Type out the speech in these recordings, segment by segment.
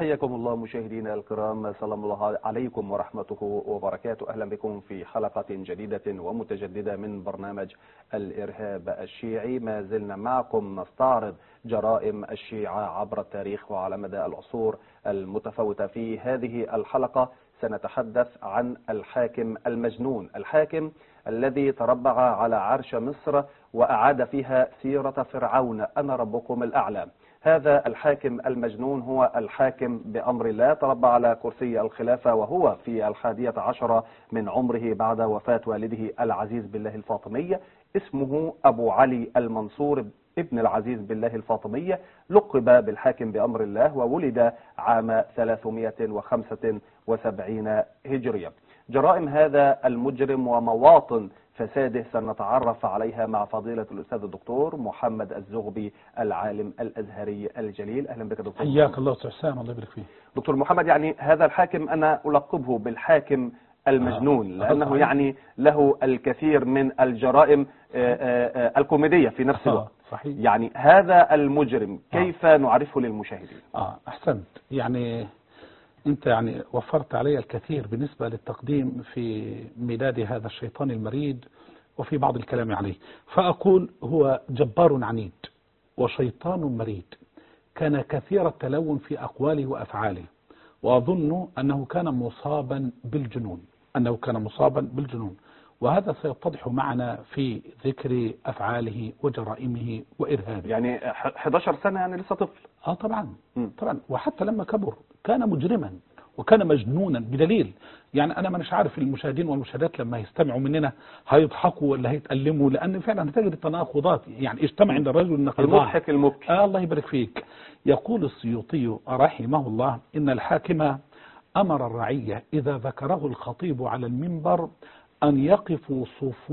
حياكم الله مشاهدينا الكرام سلام الله عليكم ورحمته وبركاته أهلا بكم في حلقة جديدة ومتجددة من برنامج الإرهاب الشيعي ما زلنا معكم نستعرض جرائم الشيعة عبر التاريخ وعلى مدى العصور المتفاوتة في هذه الحلقة سنتحدث عن الحاكم المجنون الحاكم الذي تربع على عرش مصر وأعاد فيها سيرة فرعون أنا ربكم الأعلى هذا الحاكم المجنون هو الحاكم بأمر الله تربى على كرسي الخلافة وهو في الحادية عشرة من عمره بعد وفاة والده العزيز بالله الفاطمي اسمه أبو علي المنصور ابن العزيز بالله الفاطمية لقب بالحاكم بأمر الله وولد عام 375 هجرية جرائم هذا المجرم ومواطن فساده سنتعرف عليها مع فضيلة الأستاذ الدكتور محمد الزغبي العالم الأزهري الجليل أهلا بك دكتور حياك الله أستاذ حسام الله يبارك فيك دكتور محمد يعني هذا الحاكم أنا ألقبه بالحاكم المجنون آه. لأنه صحيح. يعني له الكثير من الجرائم آه، آه، آه، الكوميدية في نفس آه، الوقت صحيح يعني هذا المجرم آه. كيف نعرفه للمشاهدين اه احسنت يعني انت يعني وفرت علي الكثير بالنسبة للتقديم في ميلاد هذا الشيطان المريد وفي بعض الكلام عليه فأقول هو جبار عنيد وشيطان مريد كان كثير التلون في أقواله وأفعاله وأظن أنه كان مصابا بالجنون أنه كان مصابا بالجنون وهذا سيتضح معنا في ذكر أفعاله وجرائمه وإرهابه يعني ح- 11 سنة يعني لسه طفل اه طبعا مم. طبعا وحتى لما كبر كان مجرما وكان مجنونا بدليل يعني انا مش عارف المشاهدين والمشاهدات لما يستمعوا مننا هيضحكوا ولا هيتألموا لان فعلا هتجد التناقضات يعني اجتمع عند الرجل النقيضان المضحك المبكي آه الله يبارك فيك يقول السيوطي رحمه الله إن الحاكم أمر الرعية إذا ذكره الخطيب على المنبر أن يقفوا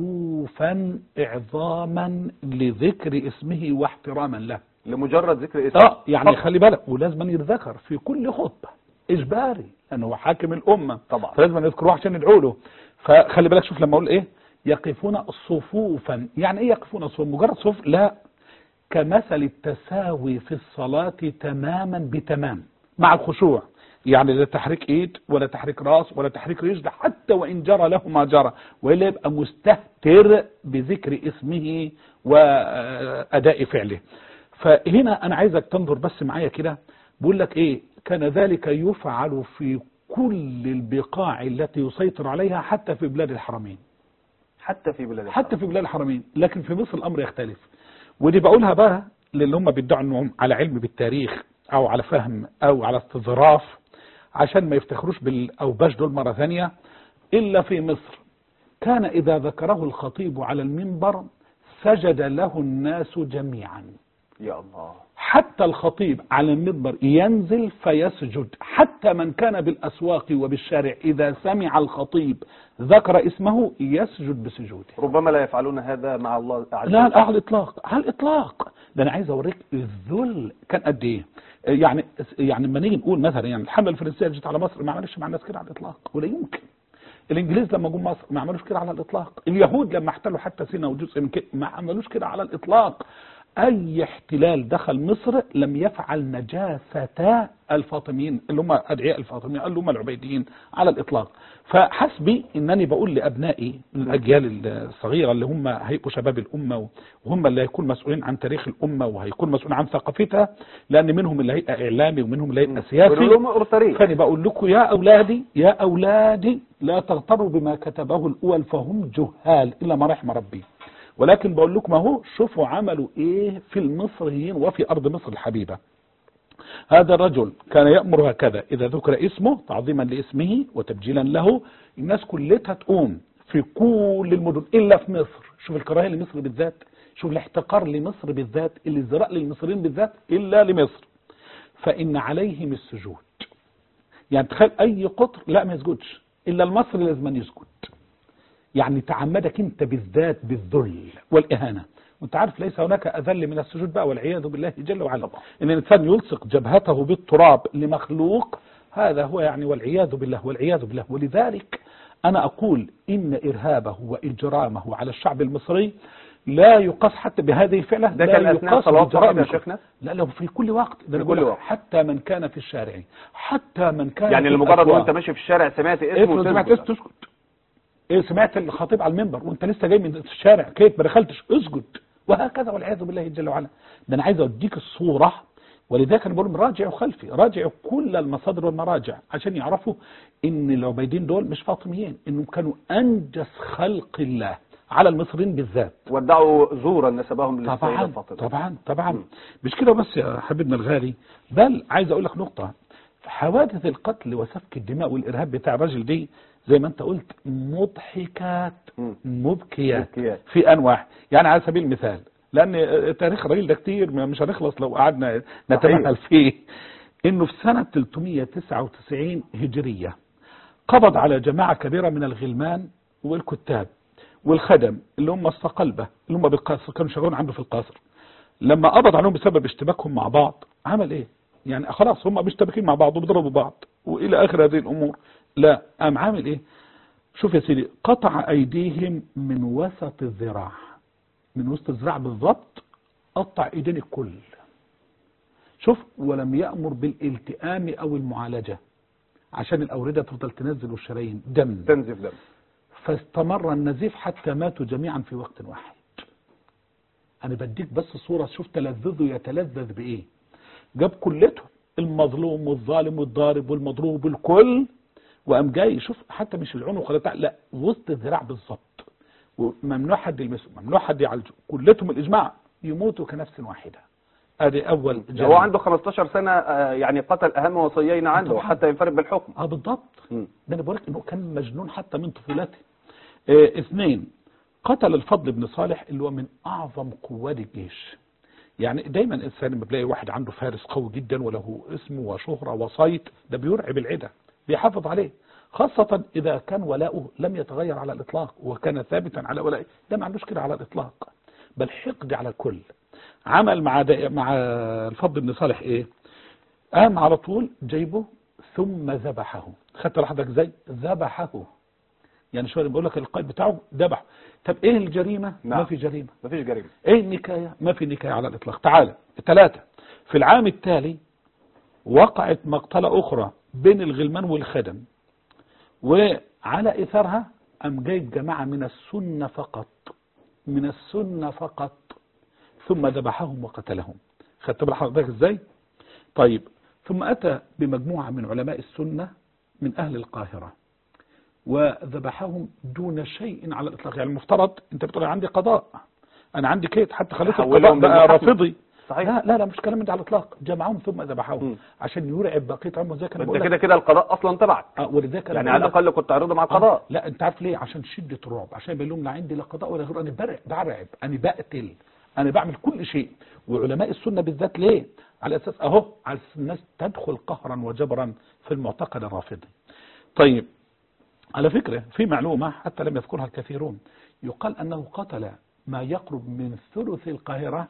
صفوفا إعظاما لذكر اسمه واحتراما له لمجرد ذكر اسم اه يعني فقط. خلي بالك ولازم أن يتذكر في كل خطبة إجباري لأنه هو حاكم الأمة طبعا فلازم أن يذكروه عشان يدعوا له فخلي بالك شوف لما أقول إيه يقفون صفوفا يعني إيه يقفون صفوفا مجرد صف لا كمثل التساوي في الصلاة تماما بتمام مع الخشوع يعني لا تحريك ايد ولا تحريك راس ولا تحريك رجل حتى وان جرى له ما جرى والا يبقى مستهتر بذكر اسمه واداء فعله فهنا انا عايزك تنظر بس معايا كده بقول لك ايه كان ذلك يفعل في كل البقاع التي يسيطر عليها حتى في بلاد الحرمين حتى في بلاد حتى في بلاد الحرمين لكن في مصر الامر يختلف ودي بقولها بقى للي هم بيدعوا انهم على علم بالتاريخ او على فهم او على استظراف عشان ما يفتخروش بالاوباش دول مره ثانيه الا في مصر كان اذا ذكره الخطيب على المنبر سجد له الناس جميعا يا الله حتى الخطيب على المنبر ينزل فيسجد حتى من كان بالأسواق وبالشارع إذا سمع الخطيب ذكر اسمه يسجد بسجوده ربما لا يفعلون هذا مع الله عز لا وجل. لا على الإطلاق على الإطلاق ده أنا عايز أوريك الذل كان قد إيه يعني يعني لما نيجي نقول مثلا يعني الحملة الفرنسية جت على مصر ما عملش مع الناس كده على الإطلاق ولا يمكن الانجليز لما جم مصر ما عملوش كده على الاطلاق اليهود لما احتلوا حتى سيناء وجزء من كده ما عملوش كده على الاطلاق اي احتلال دخل مصر لم يفعل نجاسة الفاطميين اللي هم ادعياء الفاطميين اللي هم العبيديين على الاطلاق فحسبي انني بقول لابنائي الاجيال الصغيره اللي هم هيبقوا شباب الامه وهم اللي هيكون مسؤولين عن تاريخ الامه وهيكون مسؤول عن ثقافتها لان منهم اللي هيبقى اعلامي ومنهم اللي هيبقى سياسي والعلوم تاريخ فأنا بقول لكم يا أولادي يا أولادي لا تغتروا بما كتبه الأول فهم جهال إلا ما رحم ربي ولكن بقول لكم اهو شوفوا عملوا إيه في المصريين وفي أرض مصر الحبيبة هذا الرجل كان يأمر هكذا إذا ذكر اسمه تعظيما لاسمه وتبجيلا له الناس كلها تقوم في كل المدن إلا في مصر شوف الكراهية لمصر بالذات شوف الاحتقار لمصر بالذات الازدراء للمصريين بالذات إلا لمصر فإن عليهم السجود يعني تخيل أي قطر لا ما يسجدش إلا المصري لازم يسجد يعني تعمدك أنت بالذات بالذل والإهانة وانت عارف ليس هناك أذل من السجود بقى والعياذ بالله جل وعلا إن الإنسان يلصق جبهته بالتراب لمخلوق هذا هو يعني والعياذ بالله والعياذ بالله ولذلك أنا أقول إن إرهابه وإجرامه على الشعب المصري لا يقاس حتى بهذه الفعلة ده لا كان اثناء يقاس صلوات بجرائم فقط يا الكفر. شيخنا لا لا في كل وقت ده في أنا بقول كل لك وقت. حتى من كان في الشارع حتى من كان يعني في لمجرد الأسواق. وانت ماشي في الشارع سمعت اسمه افرض سمعت تسكت. اسم تسكت إيه سمعت الخطيب على المنبر وانت لسه جاي من الشارع كيف ما دخلتش اسجد وهكذا والعياذ بالله جل وعلا ده انا عايز اوديك الصوره ولذلك انا بقول راجعوا خلفي راجعوا كل المصادر والمراجع عشان يعرفوا ان العبيدين دول مش فاطميين انهم كانوا انجس خلق الله على المصريين بالذات ودعوا زورا نسبهم للسيدة طبعا فاطمة طبعا طبعا مم. مش كده بس يا حبيبنا الغالي بل عايز اقول لك نقطة حوادث القتل وسفك الدماء والارهاب بتاع الراجل دي زي ما انت قلت مضحكات مم. مبكيات مبكيات. في انواع يعني على سبيل المثال لان تاريخ الراجل ده كتير مش هنخلص لو قعدنا نتمثل فيه انه في سنة 399 هجرية قبض على جماعة كبيرة من الغلمان والكتاب والخدم اللي هم الصقلبة اللي هم بالقصر كانوا شغالين عنده في القصر لما قبض عليهم بسبب اشتباكهم مع بعض عمل ايه يعني خلاص هم مشتبكين مع بعض وبيضربوا بعض والى اخر هذه الامور لا قام عامل ايه شوف يا سيدي قطع ايديهم من وسط الذراع من وسط الذراع بالضبط قطع ايدين الكل شوف ولم يأمر بالالتئام او المعالجة عشان الاوردة تفضل تنزل والشرايين دم تنزف دم فاستمر النزيف حتى ماتوا جميعا في وقت واحد انا بديك بس صورة شوف تلذذه يتلذذ بايه جاب كلته المظلوم والظالم والضارب والمضروب الكل وقام جاي شوف حتى مش العنق ولا بتاع لا وسط الذراع بالظبط وممنوع حد يلمسه ممنوع حد يعالجه كلتهم الاجماع يموتوا كنفس واحده ادي اول ده هو جريمة. عنده 15 سنة آه، يعني قتل أهم وصيين عنده طبعا. حتى ينفرد بالحكم اه بالضبط مم. ده انا بقولك انه كان مجنون حتى من طفولته اه اثنين قتل الفضل بن صالح اللي هو من اعظم قوات الجيش يعني دايما الانسان لما بيلاقي واحد عنده فارس قوي جدا وله اسم وشهرة وصيت ده بيرعب العدا بيحافظ عليه خاصة إذا كان ولاؤه لم يتغير على الإطلاق وكان ثابتا على ولائه ده ما عندوش كده على الإطلاق بل حقد على الكل عمل مع دا مع الفضل بن صالح إيه قام على طول جايبه ثم ذبحه خدت لحضرتك ازاي ذبحه يعني شويه بقول لك القائد بتاعه ذبح طب ايه الجريمه نعم. ما في جريمه مفيش جريمة ايه النكايه ما في نكايه على الاطلاق تعالى ثلاثه في العام التالي وقعت مقتله اخرى بين الغلمان والخدم وعلى اثرها قام جايب جماعه من السنه فقط من السنه فقط ثم ذبحهم وقتلهم خدت بال حضرتك ازاي طيب ثم أتى بمجموعة من علماء السنة من أهل القاهرة وذبحهم دون شيء على الإطلاق يعني المفترض أنت بتقول أنا عندي قضاء أنا عندي كيت حتى خليت القضاء حولهم بقى للمحاكمة. رافضي صحيح لا لا لا مش كلام ده على الإطلاق جمعهم ثم ذبحهم مم. عشان يرعب بقية عمره زي كان انت بقول كده لك كده القضاء أصلا تبعك آه، ولذلك أنا يعني بقول على لك- الأقل كنت تعرضه مع آه، القضاء لا انت عارف ليه عشان شدة الرعب عشان يبين لهم لا عندي لا قضاء ولا غير انا برع برعب انا بقتل انا بعمل كل شيء وعلماء السنة بالذات ليه على اساس اهو على اساس الناس تدخل قهرا وجبرا في المعتقد الرافضي طيب على فكرة في معلومة حتى لم يذكرها الكثيرون يقال انه قتل ما يقرب من ثلث القاهرة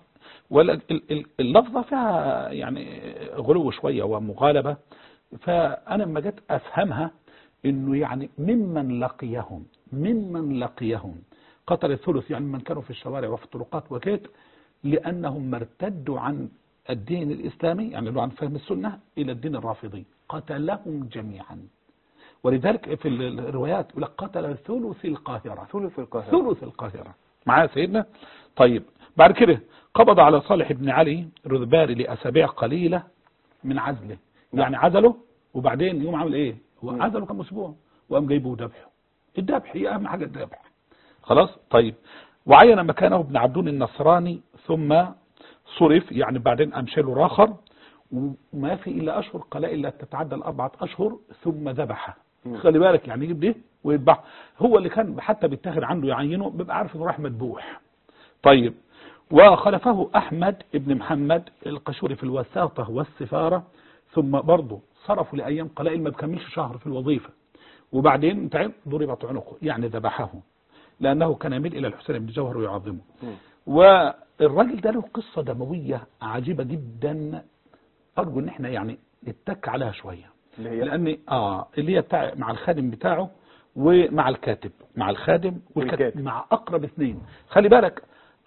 واللفظة فيها يعني غلو شوية ومغالبة فأنا لما جيت أفهمها إنه يعني ممن لقيهم ممن لقيهم قتل الثلث يعني من كانوا في الشوارع وفي الطرقات وكيت لأنهم ارتدوا عن الدين الإسلامي يعني اللي هو عن فهم السنة إلى الدين الرافضي قتلهم جميعا ولذلك في الروايات يقول لك قتل ثلث القاهرة ثلث القاهرة ثلث القاهرة معايا سيدنا طيب بعد كده قبض على صالح بن علي الرذباري لأسابيع قليلة من عزله نعم. يعني عزله وبعدين يوم عمل ايه هو مم. عزله كم اسبوع وقام جايبه وذبحه الذبح هي اهم حاجه الذبح خلاص طيب وعين مكانه ابن عبدون النصراني ثم صرف يعني بعدين امشله راخر وما في الا اشهر قلائل لا تتعدى الاربعه اشهر ثم ذبحه مم. خلي بالك يعني يجيب ده ويذبحه هو اللي كان حتى بيتاخد عنده يعينه بيبقى عارف انه راح مذبوح طيب وخلفه أحمد بن محمد القشوري في الوساطة والسفارة ثم برضه صرفوا لأيام قلائل ما بكملش شهر في الوظيفة وبعدين انت عارف ضربت عنقه يعني ذبحه لأنه كان يميل إلى الحسين بن جوهر ويعظمه مم. والراجل ده له قصة دموية عجيبة جدا أرجو إن احنا يعني نتك عليها شوية اللي هي لأن آه اللي هي بتاع مع الخادم بتاعه ومع الكاتب مع الخادم والكاتب والكاتب. مع أقرب اثنين خلي بالك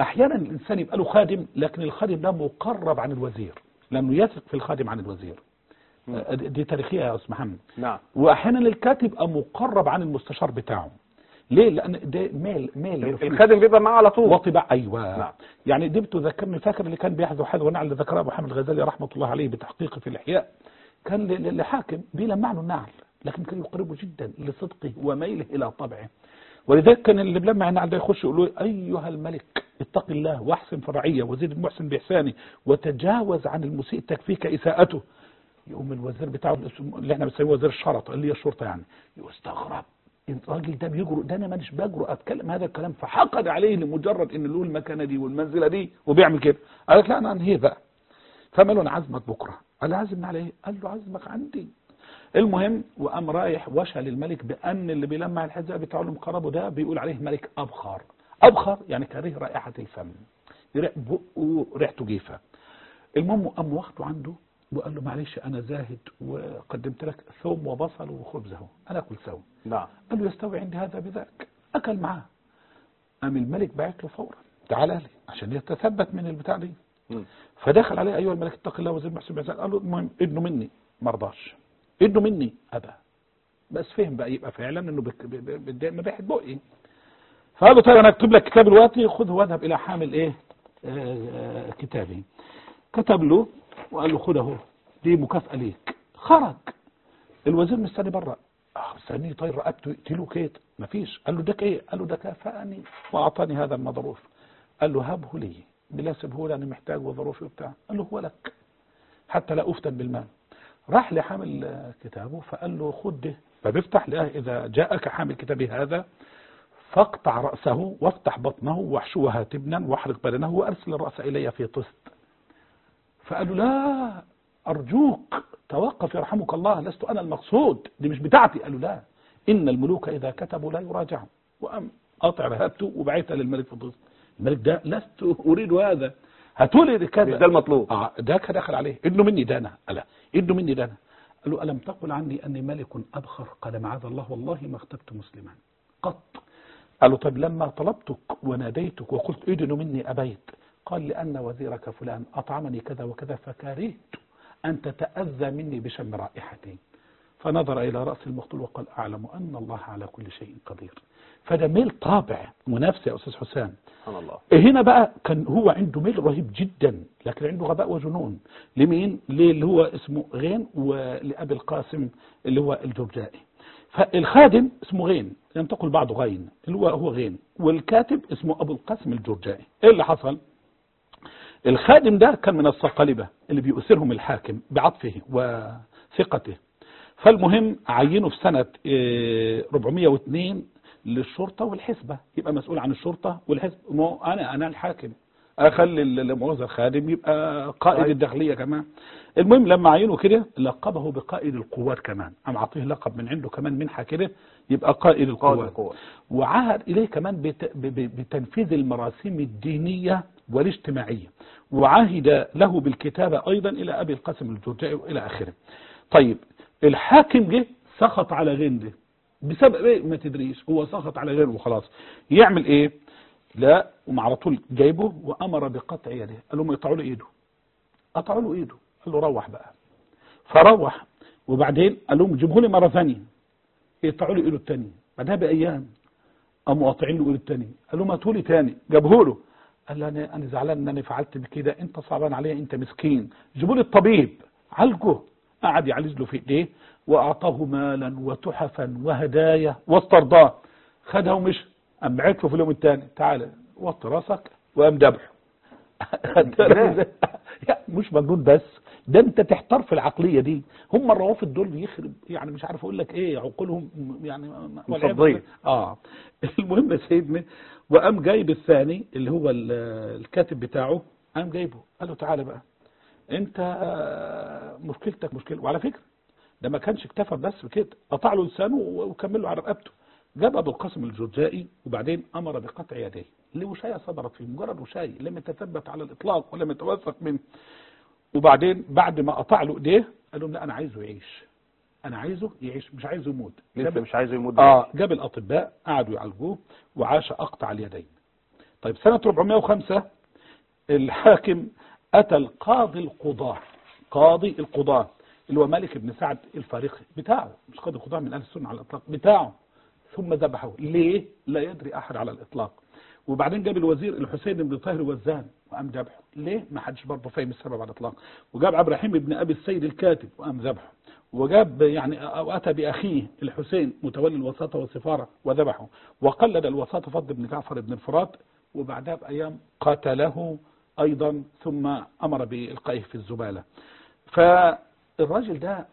احيانا الانسان يبقى له خادم لكن الخادم ده مقرب عن الوزير لانه يثق في الخادم عن الوزير مم. آه، دي دي تاريخية يا استاذ محمد نعم واحيانا الكاتب يبقى مقرب عن المستشار بتاعه ليه لان ده ميل ميل لفلوس. الخادم بيبقى معاه على طول وطباع ايوه نعم. يعني دي بتذكرني فاكر اللي كان بيحذو حذو نعل اللي ذكرها ابو حامد الغزالي رحمه الله عليه بتحقيقه في الاحياء كان ل- ل- لحاكم بيلمع له النعل لكن كان يقربه جدا لصدقه وميله الى طبعه ولذلك كان اللي بلمع النعل ده يخش يقول له ايها الملك اتق الله واحسن في الرعيه وزيد المحسن باحسانه وتجاوز عن المسيء تكفيك اساءته يقوم الوزير بتاعه اللي احنا بنسميه وزير الشرطه اللي هي الشرطه يعني يستغرب الراجل ده بيجرؤ ده انا مانيش بجرؤ اتكلم هذا الكلام فحقد عليه لمجرد ان له المكانه دي والمنزله دي وبيعمل كده قال لك لا انا انهيه بقى فقال له انا عازمك بكره قال عازمني على ايه؟ قال له عازمك عندي المهم وقام رايح وشى للملك بان اللي بيلمع الحذاء بتاعه اللي مقربه ده بيقول عليه ملك ابخر ابخر يعني كريه رائحه الفم ريح- بقه ريحته جيفه المهم قام واخده عنده وقال له معلش انا زاهد وقدمت لك ثوم وبصل وخبز اهو انا اكل سوا نعم قال له يستوي عندي هذا بذاك اكل معاه قام الملك بعت له فورا تعالى لي عشان يتثبت من البتاع دي مم. فدخل عليه ايها الملك اتق الله وزير محسن بن قال له المهم ادنه مني ما رضاش ادنه مني ابى بس فهم بقى يبقى فعلا انه بك- ب- ب- بتضايق من ريحه بقي فقال له طيب انا اكتب لك كتاب دلوقتي خذه واذهب الى حامل ايه آه، آه، كتابي كتب له وقال له خد اهو دي مكافاه ليك خرج الوزير مستني بره اه مستني يطير رقبته يقتله كده مفيش قال له ده ايه قال له ده كافأني واعطاني هذا المظروف قال له هبه لي بلا سيبه لي انا محتاج وظروفي وبتاع قال له هو لك حتى لا افتن بالمال راح لحامل آه، كتابه فقال له خد ده فبيفتح لقاه اذا جاءك حامل كتابي هذا فاقطع رأسه وافتح بطنه واحشوها تبنا واحرق بدنه وارسل الرأس الي في طست فقال له لا أرجوك توقف يرحمك الله لست أنا المقصود دي مش بتاعتي قال له لا إن الملوك إذا كتبوا لا يراجعوا وقام قاطع رهبته وبعتها للملك في الضيف الملك ده لست أريد هذا هاتولي كذا مش ده المطلوب آه ده كان دخل عليه ادنوا مني ده انا ألا ادنوا مني ده انا قال له ألم تقل عني أني ملك أبخر قال معاذ الله والله ما اختبت مسلما قط قال له طيب لما طلبتك وناديتك وقلت ادنوا مني أبيت قال لأن وزيرك فلان أطعمني كذا وكذا فكرهت أن تتأذى مني بشم رائحتي فنظر إلى رأس المقتول وقال أعلم أن الله على كل شيء قدير فده ميل طابع منافس يا أستاذ حسام سبحان الله هنا بقى كان هو عنده ميل رهيب جدا لكن عنده غباء وجنون لمين اللي هو اسمه غين ولأبي القاسم اللي هو الجرجائي فالخادم اسمه غين ينتقل بعض غين اللي هو هو غين والكاتب اسمه أبو القاسم الجرجائي ايه اللي حصل الخادم ده كان من الصقلبة اللي بيؤثرهم الحاكم بعطفه وثقته فالمهم عينه في سنة آه، 402 للشرطة والحسبة يبقى مسؤول عن الشرطة والحسبة ما هو أنا أنا الحاكم أخلي المؤاخذة الخادم يبقى قائد طيب. الداخلية كمان المهم لما عينه كده لقبه بقائد القوات كمان أم عطيه لقب من عنده كمان منحة كده يبقى قائد قائد القوات القوة وعهد إليه كمان بت- ب- ب- بتنفيذ المراسيم الدينية والاجتماعية وعهد له بالكتابة أيضا إلى أبي القاسم الجرجائي وإلى آخره طيب الحاكم جه سخط على غين ده بسبب ايه ما تدريش هو سخط على غيره وخلاص يعمل ايه لا ومع على طول جايبه وامر بقطع يده قال لهم يقطعوا له ايده قطعوا له ايده قال له روح بقى فروح وبعدين قال لهم جيبوا لي مره ثانيه يقطعوا له ايده الثانيه بعدها بايام قاموا قاطعين له ايده الثانيه قال لهم هاتوا لي ثاني جابه له قال له انا انا زعلان ان انا فعلت بكده انت صعبان عليا انت مسكين جيبوا لي الطبيب عالجه قعد يعالج له في ايديه واعطاه مالا وتحفا وهدايا واسترضاه خدها ومشى قام بعت له في اليوم الثاني تعالى وطي راسك وقام ذبحه جنان. لا، مش مجنون بس ده انت تحتار في العقليه دي هم الروافد دول يخرب يعني مش عارف اقول لك ايه عقولهم يعني والعياذ مصدين. بالله. اه المهم يا سيدنا وقام جايب الثاني اللي هو ال- الكاتب بتاعه قام جايبه قال له تعالى بقى انت آه، مشكلتك مشكله وعلى فكره ده ما كانش اكتفى بس بكده قطع له لسانه وكمل له على رقبته جاب ابو القاسم الجرجائي وبعدين امر بقطع يديه لوشايه صدرت فيه مجرد وشايه لم يتثبت على الاطلاق ولم يتوثق منه وبعدين بعد ما قطع له ايديه قال لهم لا انا عايزه يعيش انا عايزه يعيش مش عايزه يموت لسه مش عايزه يمد اه جاب الاطباء قعدوا يعالجوه وعاش اقطع اليدين طيب سنة 405 الحاكم أتى القاضي القضاة قاضي القضاة اللي هو مالك بن سعد الفارقي بتاعه مش قاضي القضاة من أهل السنة على الإطلاق بتاعه ثم ذبحه ليه لا يدري أحد على الإطلاق وبعدين جاب الوزير الحسين بن طاهر وزان وقام ذبحه ليه ما حدش برضه فاهم السبب على الإطلاق وجاب عبد الرحيم بن أبي السيد الكاتب وقام ذبحه وجاب يعني أو أتى بأخيه الحسين متولي الوساطة والسفارة وذبحه وقلد الوساطة فضل بن جعفر بن الفرات وبعدها بأيام قتله أيضا ثم أمر بإلقائه في الزبالة فالراجل ده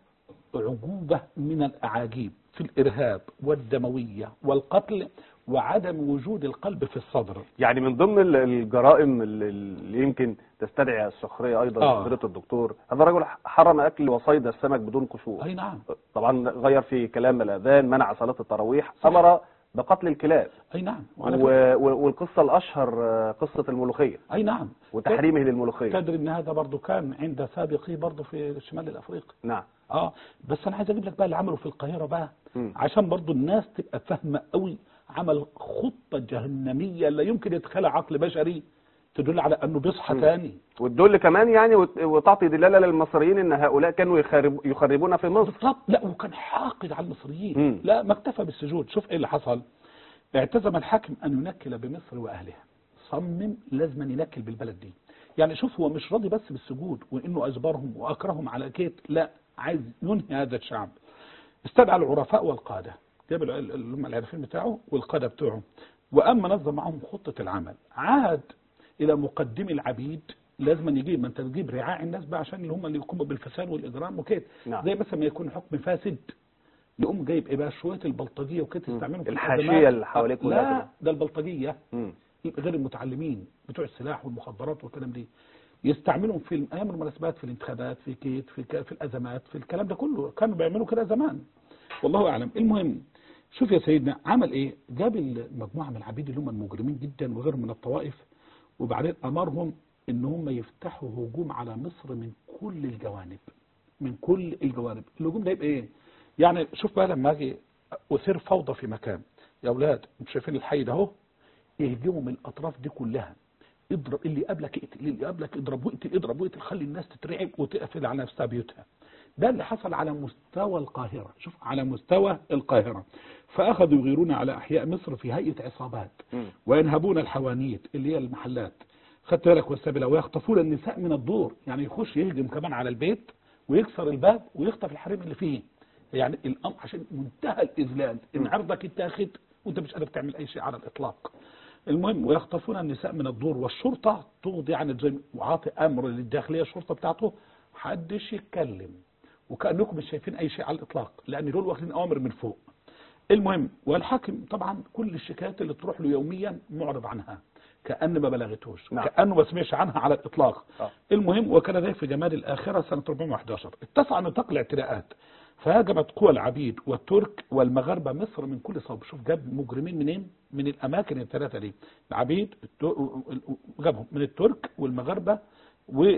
عجوبة من الأعاجيب في الإرهاب والدموية والقتل وعدم وجود القلب في الصدر يعني من ضمن ال- الجرائم اللي اللي يمكن تستدعي السخريه ايضا آه. فضيله الدكتور هذا الرجل حرم اكل وصيد السمك بدون قشور أي نعم طبعا غير في كلام الاذان منع صلاه التراويح امر بقتل الكلاب أي نعم و... وعلى فكرة و... والقصه الاشهر آه، قصه الملوخيه أي نعم وتحريمه للملوخيه تدري ان هذا برضه كان عند سابقي برضه في الشمال الافريقي نعم اه بس انا عايز اجيب لك بقى اللي عمله في القاهره بقى مم. عشان برضه الناس تبقى فاهمه قوي عمل خطه جهنميه لا يمكن يتخيلها عقل بشري تدل على انه بيصحى مم. تاني وتدل كمان يعني وت- وتعطي دلاله للمصريين ان هؤلاء كانوا يخرب... يخربون في مصر بالظبط لا وكان حاقد على المصريين مم. لا ما اكتفى بالسجود شوف ايه اللي حصل اعتزم الحاكم ان ينكل بمصر واهلها صمم لازم ينكل بالبلد دي يعني شوف هو مش راضي بس بالسجود وانه اجبرهم واكرههم على كيت لا عايز ينهي هذا الشعب استدعى العرفاء والقاده جاب ال- ال- اللي هم العارفين بتاعه والقاده بتوعه واما نظم معهم خطه العمل عاد الى مقدم العبيد لازم يجيب ما انت تجيب رعاع الناس بقى عشان اللي هم اللي يقوموا بالفساد والاجرام وكده نعم. زي مثلا ما يكون حكم فاسد يقوم جايب ايه بقى شويه البلطجيه وكده مم. يستعملوا في الحاشية الأزمات. اللي حواليك كلها لا كده. ده البلطجيه مم. يبقى غير المتعلمين بتوع السلاح والمخدرات والكلام دي يستعملهم في ايام المناسبات في الانتخابات في كيت في ك- في الازمات في الكلام ده كله كانوا بيعملوا كده زمان والله اعلم المهم شوف يا سيدنا عمل ايه جاب المجموعه من العبيد اللي هم المجرمين جدا وغيرهم من الطوائف وبعدين امرهم ان هم يفتحوا هجوم على مصر من كل الجوانب من كل الجوانب الهجوم ده يبقى ايه يعني شوف بقى لما اجي اثير فوضى في مكان يا اولاد انتوا شايفين الحي ده اهو اهجموا من الاطراف دي كلها اضرب اللي قبلك اقتل اللي قبلك اضرب واقتل اضرب واقتل خلي الناس تترعب وتقفل على نفسها بيوتها ده اللي حصل على مستوى القاهرة شوف على مستوى القاهرة فأخذوا يغيرون على أحياء مصر في هيئة عصابات مم. وينهبون الحوانيت اللي هي المحلات خدت بالك والسبلة ويخطفون النساء من الدور يعني يخش يهجم كمان على البيت ويكسر الباب ويخطف الحريم اللي فيه يعني الأمر عشان منتهى الإذلال إن عرضك اتاخد وأنت مش قادر تعمل أي شيء على الإطلاق المهم ويخطفون النساء من الدور والشرطة تقضي عن الجريمة وعاطي أمر للداخلية الشرطة بتاعته حدش يتكلم وكأنكم مش شايفين أي شيء على الإطلاق لأن دول واخدين أوامر من فوق المهم والحاكم طبعا كل الشكايات اللي تروح له يوميا معرض عنها كأن ما بلغتوش نعم. كأنه ما سمعش عنها على الإطلاق آه. المهم وكان ذلك في جمال الآخرة سنة 411 اتسع نطاق الاعتداءات فهاجمت قوى العبيد والترك والمغاربة مصر من كل صوب شوف جاب مجرمين منين من الأماكن الثلاثة دي العبيد التو- جابهم من الترك والمغاربة و-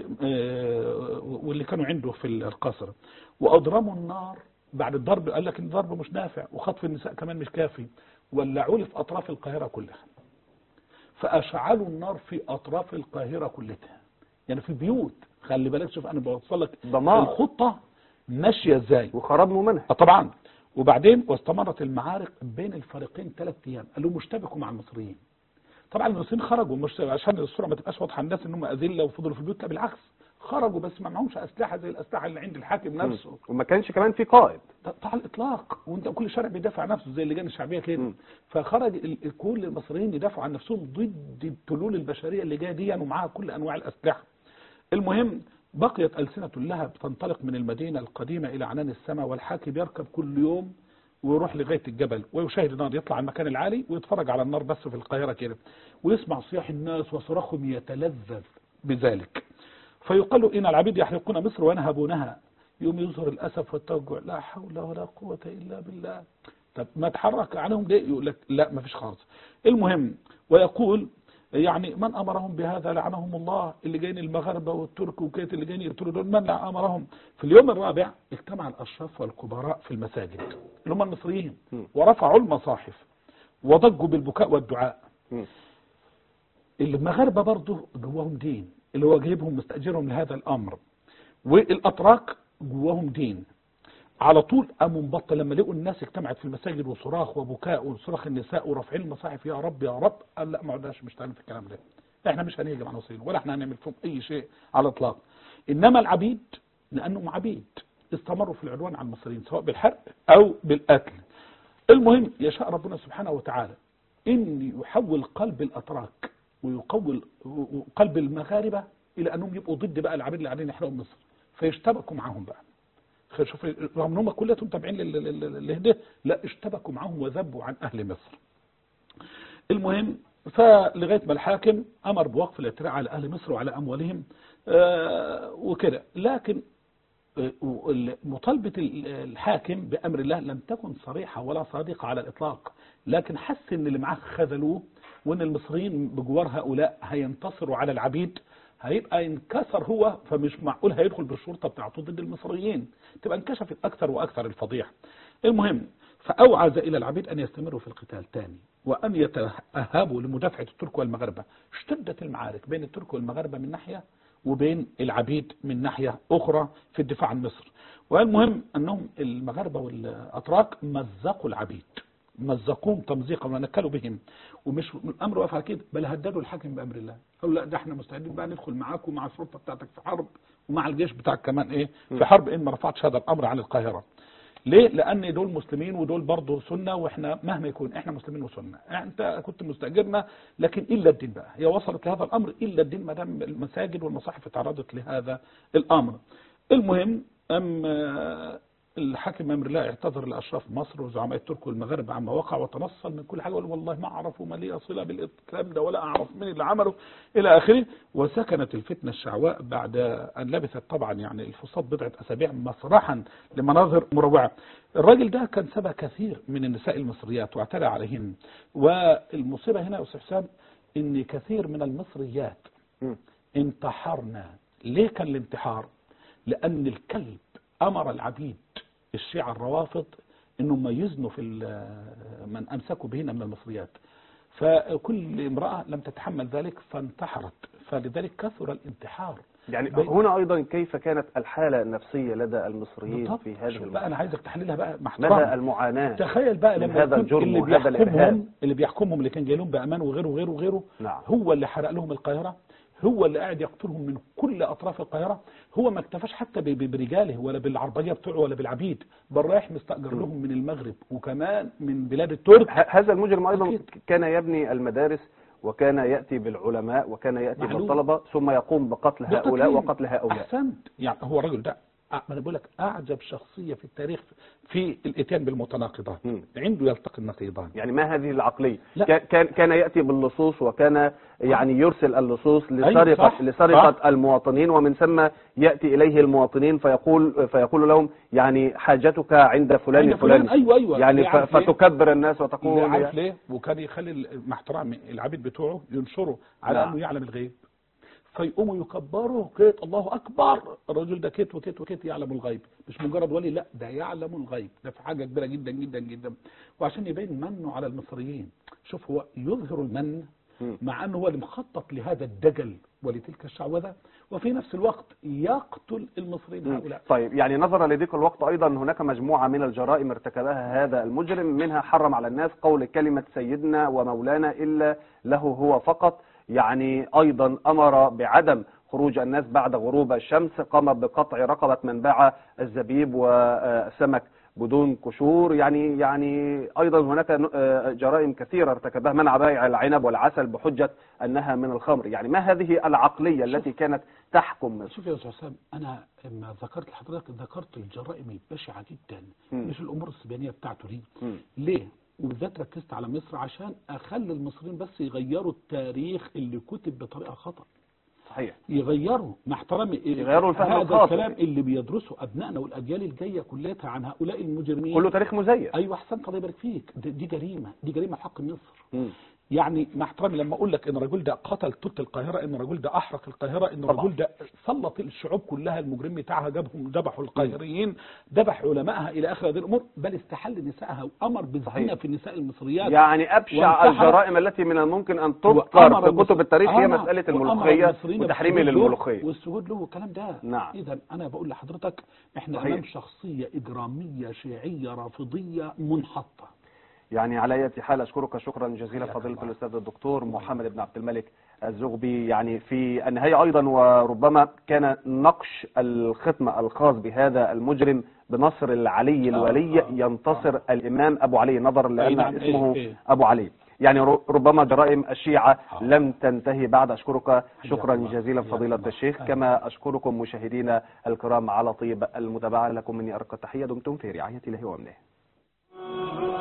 آه، واللي كانوا عنده في القصر وأضرموا النار بعد الضرب قال لك ان الضرب مش نافع وخطف النساء كمان مش كافي ولعوا لي في أطراف القاهرة كلها فأشعلوا النار في أطراف القاهرة كلها يعني في بيوت خلي بالك شوف أنا بوصل لك دمار. الخطة ماشية ازاي وخراب ممنهج آه طبعا وبعدين واستمرت المعارك بين الفريقين ثلاث ايام قالوا مشتبكوا مع المصريين طبعا المصريين خرجوا مش عشان الصوره ما تبقاش واضحه الناس ان هم اذله وفضلوا في البيوت لا بالعكس خرجوا بس ما معهمش اسلحه زي الاسلحه اللي عند الحاكم نفسه وما كانش كمان في قائد ده على الاطلاق وانت كل شارع بيدافع عن نفسه زي اللجان الشعبيه كده مم. فخرج ال- ال- كل المصريين يدافعوا عن نفسهم ضد التلول البشريه اللي جايه دي ومعاها كل انواع الاسلحه المهم بقيت ألسنة لها بتنطلق من المدينة القديمة إلى عنان السماء والحاكم يركب كل يوم ويروح لغاية الجبل ويشاهد النار يطلع على المكان العالي ويتفرج على النار بس في القاهرة كده ويسمع صياح الناس وصراخهم يتلذذ بذلك فيقال له إن العبيد يحرقون مصر وينهبونها يوم يظهر الأسف والتوجع لا حول ولا قوة إلا بالله طب ما تحرك عنهم ليه يقول لك لا ما فيش خالص المهم ويقول يعني من امرهم بهذا لعنهم الله اللي جايين المغاربه والترك وكيت اللي جايين يقتلوا دول من امرهم في اليوم الرابع اجتمع الاشراف والكبراء في المساجد اللي هم المصريين مم. ورفعوا المصاحف وضجوا بالبكاء والدعاء مم. المغاربة برضه جواهم دين اللي هو جايبهم مستأجرهم لهذا الأمر والأتراك جواهم دين على طول قاموا مبطل لما لقوا الناس اجتمعت في المساجد وصراخ وبكاء وصراخ النساء ورافعين المصاحف يا رب يا رب قال لا ما عدناش مش في الكلام ده احنا مش هنيجي مع المصريين ولا احنا هنعمل فيهم اي شيء على الاطلاق انما العبيد لانهم عبيد استمروا في العدوان على المصريين سواء بالحرق او بالقتل المهم يشاء ربنا سبحانه وتعالى ان يحول قلب الاتراك ويقول قلب المغاربه الى انهم يبقوا ضد بقى العبيد اللي قاعدين يحرقوا مصر فيشتبكوا معاهم بقى خ- شوف رغم ان هم كلهم تابعين لل- لل- للهداه لا اشتبكوا معاهم وذبوا عن اهل مصر المهم فلغايه ما الحاكم امر بوقف الاعتراء على اهل مصر وعلى اموالهم آه، وكده لكن آه، وال- مطالبه ال- الحاكم بامر الله لم تكن صريحه ولا صادقه على الاطلاق لكن حس ان اللي معاه خذلوه وان المصريين بجوار هؤلاء هينتصروا على العبيد هيبقى انكسر هو فمش معقول هيدخل بالشرطه بتاعته ضد المصريين تبقى انكشفت اكثر واكثر الفضيحه المهم فأوعز إلى العبيد أن يستمروا في القتال تاني وأن يتأهبوا لمدافعة الترك والمغاربة اشتدت المعارك بين الترك والمغاربة من ناحية وبين العبيد من ناحية أخرى في الدفاع عن مصر والمهم أنهم المغاربة والأتراك مزقوا العبيد مزقوهم تمزيقا ونكلوا بهم ومش الامر واقف على كده بل هددوا الحاكم بامر الله قالوا لا ده احنا مستعدين بقى ندخل معاك ومع السلطه بتاعتك في حرب ومع الجيش بتاعك كمان ايه في حرب ان ما رفعتش هذا الامر عن القاهره ليه لان دول مسلمين ودول برضه سنه واحنا مهما يكون احنا مسلمين وسنه انت كنت مستاجرنا لكن الا الدين بقى هي وصلت لهذا الامر الا الدين ما دام المساجد والمصاحف تعرضت لهذا الامر المهم ام الحاكم امر الله اعتذر لاشراف مصر وزعماء الترك والمغارب عما وقع وتنصل من كل حاجه وقال والله ما اعرف وما لي صله بالكلام ده ولا اعرف مين اللي عمله الى اخره وسكنت الفتنه الشعواء بعد ان لبثت طبعا يعني الفساد بضعه اسابيع مسرحا لمناظر مروعه. الراجل ده كان سبى كثير من النساء المصريات واعتدى عليهن والمصيبه هنا يا استاذ حسام ان كثير من المصريات مم. انتحرنا ليه كان الانتحار لان الكلب امر العبيد الشيعة الروافض انهم ما يزنوا في ال- من امسكوا بهن من المصريات فكل امرأة لم تتحمل ذلك فانتحرت فلذلك كثر الانتحار يعني بي- هنا أيضا كيف كانت الحالة النفسية لدى المصريين بالضبط. في هذه شوف بقى المرحلة انا عايزك تحللها بقى مع مدى احترامي المعاناة تخيل بقى من لما هذا يكون الجرم اللي وهذا الإرهاب. بيحكمهم اللي بيحكمهم اللي كان جاي لهم بامان وغيره وغيره وغيره نعم. هو اللي حرق لهم القاهره هو اللي قاعد يقتلهم من كل اطراف القاهره هو ما اكتفاش حتى ب- ب- برجاله ولا بالعربجيه بتوعه ولا بالعبيد بل رايح مستاجر لهم من المغرب وكمان من بلاد الترك ه- هذا المجرم أيضا أكيد. كان يبني المدارس وكان يأتي بالعلماء وكان يأتي معلوم. بالطلبة ثم يقوم بقتل هؤلاء بقتلهم. وقتل هؤلاء احسنت يعني هو الراجل ده أ- ما انا بقول لك اعجب شخصيه في التاريخ في الاتيان بالمتناقضات مم. عنده يلتقي النقيضان يعني ما هذه العقلية لا. كا- كان كان يأتي باللصوص وكان يعني يرسل اللصوص أيوة، لسرقة صح، لسرقة صح. المواطنين ومن ثم يأتي إليه المواطنين فيقول فيقول لهم يعني حاجتك عند فلان عند فلان، الفلاني أيوة، أيوة. يعني ليه ف- عارف ليه؟ فتكبر الناس ليه وتقول عارف ليه وكان يخلي ال- مع احترام العبيد بتوعه ينشروا على نعم. انه يعلم الغيب فيقوموا يكبروا كيت الله اكبر الرجل ده كيت وكيت وكيت يعلم الغيب مش مجرد ولي لا ده يعلم الغيب ده في حاجه كبيره جدا جدا جدا وعشان يبين منه على المصريين شوف هو يظهر المن مم. مع انه هو اللي مخطط لهذا الدجل ولتلك الشعوذه وفي نفس الوقت يقتل المصريين هؤلاء طيب يعني نظرا لضيق الوقت أيضا هناك مجموعة من الجرائم ارتكبها هذا المجرم منها حرم على الناس قول كلمة سيدنا ومولانا إلا له هو فقط يعني أيضا أمر بعدم خروج الناس بعد غروب الشمس قام بقطع رقبة من باع الزبيب وسمك بدون قشور يعني يعني ايضا هناك ن- جرائم كثيره ارتكبها منع بائع العنب والعسل بحجه انها من الخمر يعني ما هذه العقليه التي كانت تحكم مصر شوف يا استاذ حسام انا لما ذكرت لحضرتك ذكرت الجرائم البشعه جدا مم. مش الامور السبيانيه بتاعته دي مم. ليه وبالذات ركزت على مصر عشان اخلي المصريين بس يغيروا التاريخ اللي كتب بطريقه خطا صحيح يغيروا مع احترامي يغيروا الفهم هذا الخاطئ. الكلام اللي بيدرسه ابنائنا والاجيال الجايه كلها عن هؤلاء المجرمين كله تاريخ مزيف ايوه احسنت الله يبارك فيك دي, دي جريمه دي جريمه في حق مصر مم. يعني مع احترامي لما اقول لك ان الرجل ده قتل توت القاهره ان الرجل ده احرق القاهره ان طبعا. الرجل ده سلط الشعوب كلها المجرم بتاعها جابهم ذبحوا القاهريين ذبح علمائها الى اخر هذه الامور بل استحل نسائها وامر بالزنا صحيح. في النساء المصريات يعني أبشع وانتحر- الجرائم التي من الممكن أن وأمر تذكر في المصر- كتب التاريخ هي آه، مسألة وأمر الملوخية المصريين وتحريم بالسجود له للملوخية والسجود له والكلام ده نعم. اذا انا بقول لحضرتك احنا صحيح. امام شخصيه اجراميه شيعيه رافضيه منحطه يعني على أي حال أشكرك شكرا جزيلا حياك فضيلة الله. الأستاذ الدكتور محمد بن عبد الملك الزغبي يعني في النهاية أيضا وربما كان نقش الختم الخاص بهذا المجرم بنصر العلي الولي آه، آه، ينتصر الإمام أبو علي نظرا لأن نعم، إيه، اسمه إيه. أبو علي يعني ر- ربما جرائم الشيعة آه. لم تنتهي بعد أشكرك شكرا الله. جزيلا حياك فضيلة الله. الشيخ أهلا. كما أشكركم مشاهدينا الكرام على طيب المتابعة لكم مني أرقى التحية دمتم في رعاية الله وأمنه